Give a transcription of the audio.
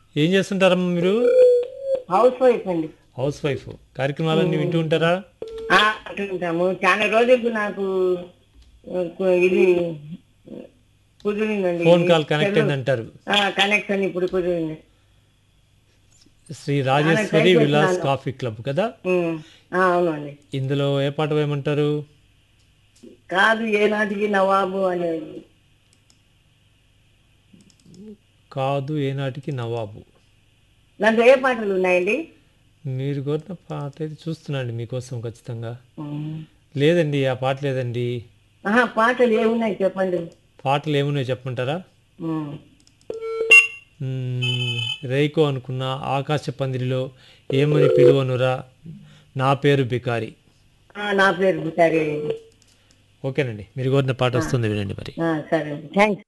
ఏం చేస్తుంటారమ్మా మీరు హౌస్ వైఫ్ అండి హౌస్ వైఫ్ కార్యక్రమాలన్నీ వింటూ ఉంటారా ఆ, అంటుంటాము చాలా రోజులకు నాకు ఆ, కు- ఇది కుదిరిందండి ఫోన్ కాల్ కనెక్ట్ అయిందంటారు కనెక్షన్ ఇప్పుడు కుదిరింది శ్రీ రాజేశ్వరి విలాస్ కాఫీ క్లబ్ కదా ఉమ్, ఆ, అవునండి ఇందులో ఏ పాట వేయమంటారు కాదు ఏనాటికి నవాబు అనేది కాదు ఏనాటికి నవాబు దాంట్లో ఏ పాటలు ఉన్నాయండి మీరు కోరిన పాట అయితే చూస్తున్నాండి మీకోసం ఖచ్చితంగా ఉమ్. లేదండి ఆ పాట లేదండి ఆహా పాటలు ఏమున్నాయి చెప్పండి పాటలు ఏమున్నాయో చెప్పమంటారా ఉమ్. మ్మ్, రైకో అనుకున్న ఆకాశ పందిరిలో ఏమని పిలువనురా నా పేరు బికారి ఆ, నా పేరు బికారి ఓకేనండి మీరు కోరిన పాట వస్తుంది వినండి మరి సరే థ్యాంక్స్